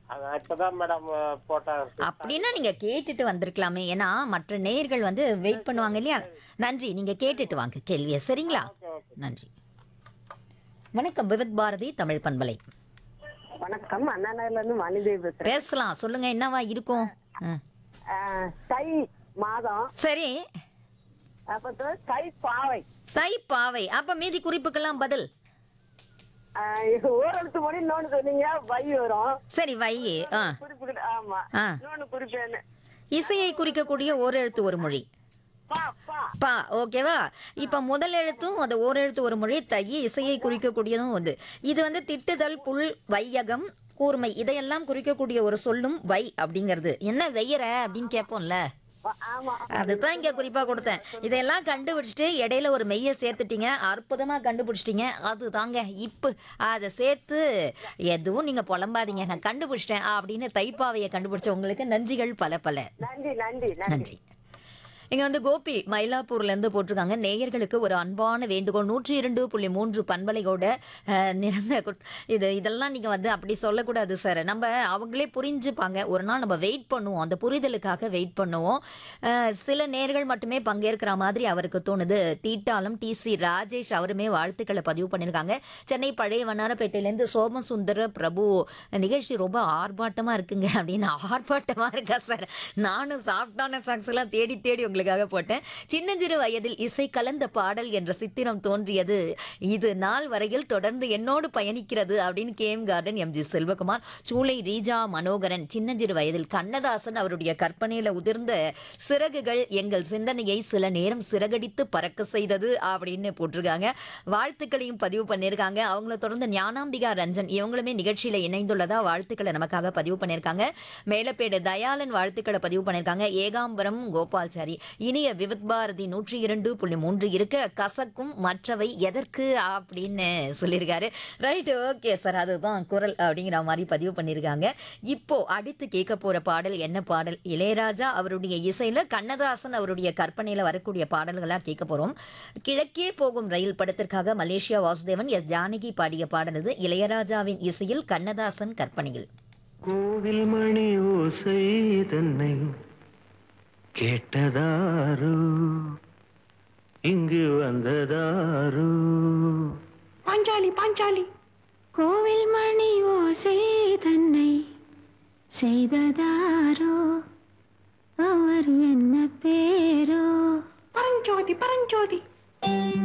அது இப்பதான் மேடம் போட்டாங்க அப்படின்னா நீங்க கேட்டுட்டு வந்திருக்கலாமே ஏன்னா மற்ற நேயர்கள் வந்து வெயிட் பண்ணுவாங்க இல்லையா நன்றி நீங்க கேட்டுட்டு வாங்க கேள்வியை சரிங்களா ஓகே ஓகே நன்றி வணக்கம் விவித் பாரதி தமிழ் பண்பலை வணக்கம் அண்ணா நகர்ல இருந்து மணிதேவி பேசுறேன் பேசலாம் சொல்லுங்க என்னவா இருக்கும் ஆ. ஆஹ் தை மாதம் சரி அப்ப தை பாவை தை பாவை அப்ப மீதி குறிப்புக்கெல்லாம் பதில் ஆஹ் ஓரெழுத்து மணி இன்னொன்னு சொன்னீங்க வை வரும் சரி வை ஆ குறிப்பு ஆமா ஆ. இன்னொன்னு குறிப்பேன்னு இசையை குறிக்கக்கூடிய ஓர் எழுத்து ஒரு மொழி பா பா பா ஓகேவா இப்ப முதல் எழுத்தும் அது ஓர் எழுத்து ஒரு மொழி தை இசையை குறிக்கக்கூடியதும் வந்து இது வந்து திட்டுதல் புல் வையகம் கூர்மை இதையெல்லாம் குறிக்கக்கூடிய ஒரு சொல்லும் வை அப்படிங்கிறது என்ன வெய்யற அப்படின்னு கேட்போம்ல பா- ஆமா அதுதான் இங்க குறிப்பா கொடுத்தேன் இதெல்லாம் கண்டுபிடிச்சிட்டு இடையில ஒரு மெய்ய சேர்த்துட்டீங்க அற்புதமா கண்டுபிடிச்சிட்டீங்க அதுதாங்க இப்பு அதை சேர்த்து எதுவும் நீங்க புலம்பாதீங்க நான் கண்டுபிடிச்சிட்டேன் அப்படின்னு தைப்பாவையை கண்டுபிடிச்ச உங்களுக்கு நன்றிகள் பல பல நன்றி நன்றி நன்றி நன்றி இங்க வந்து கோபி மயிலாப்பூர்ல இருந்து போட்டிருக்காங்க நேயர்களுக்கு ஒரு அன்பான வேண்டுகோள் நூற்றி இரண்டு புள்ளி மூன்று பண்பலையோட அஹ், நிறந்த குட்- இது இதெல்லாம் நீங்க வந்து அப்படி சொல்லக்கூடாது சார் நம்ம அவங்களே புரிஞ்சுப்பாங்க ஒரு நாள் நம்ம வெயிட் பண்ணுவோம் அந்த புரிதலுக்காக வெயிட் பண்ணுவோம் அஹ், சில நேர்கள் மட்டுமே பங்கேற்கிற மாதிரி அவருக்கு தோணுது தீட்டாளம் டி சி ராஜேஷ் அவருமே வாழ்த்துக்களை பதிவு பண்ணியிருக்காங்க சென்னை பழைய வண்ணாரப்பேட்டையிலேருந்து சோமசுந்தர பிரபு நிகழ்ச்சி ரொம்ப ஆர்ப்பாட்டமா இருக்குங்க அப்படின்னு ஆர்ப்பாட்டமா இருக்கா சார் நானும் சாஃப்டான சாங்ஸ் எல்லாம் தேடி தேடி உங்களுக்காக போட்டேன் சின்னஞ்சிறு வயதில் இசை கலந்த பாடல் என்ற சித்திரம் தோன்றியது இது நாள் வரையில் தொடர்ந்து என்னோடு பயணிக்கிறது அப்படின்னு கேம் கார்டன் எம்ஜி செல்வகுமார் சூளை ரீஜா மனோகரன் சின்னஞ்சிறு வயதில் கண்ணதாசன் அவருடைய கற்பனையில உதிர்ந்த சிறகுகள் எங்கள் சிந்தனையை சில நேரம் சிறகடித்து பறக்க செய்தது அப்படின்னு போட்டிருக்காங்க வாழ்த்துக்களையும் பதிவு பண்ணியிருக்காங்க அவங்கள தொடர்ந்து ஞானாம்பிகா ரஞ்சன் இவங்களுமே நிகழ்ச்சியில இணைந்துள்ளதா வாழ்த்துக்களை நமக்காக பதிவு பண்ணியிருக்காங்க மேலப்பேடு தயாளன் வாழ்த்துக்களை பதிவு பண்ணியிருக்காங்க ஏகாம்பரம் கோபால்சாரி இனிய விவித் பாரதி நூற்றி இரண்டு புள்ளி மூன்று இருக்க கசக்கும் மற்றவை எதற்கு அப்படின்னு சொல்லியிருக்காரு ரைட் ஓகே சார் அதுதான் குரல் அப்படிங்கிற மாதிரி பதிவு பண்ணியிருக்காங்க இப்போ அடுத்து கேட்க போற பாடல் என்ன பாடல் இளையராஜா அவருடைய இசையில கண்ணதாசன் அவருடைய கற்பனையில வரக்கூடிய பாடல்களா கேட்க போறோம் கிழக்கே போகும் ரயில் படத்திற்காக மலேசியா வாசுதேவன் எஸ் ஜானகி பாடிய பாடல் இது இளையராஜாவின் இசையில் கண்ணதாசன் கற்பனையில் கோவில் மணி ஓசை தன்னை கேட்டதாரோ இங்கு வந்ததாரோ பாஞ்சாலி பாஞ்சாலி கோவில் மணி ஓசை தன்னை செய்ததாரோ அவர் என்ன பேரோ பரஞ்சோதி பரஞ்சோதி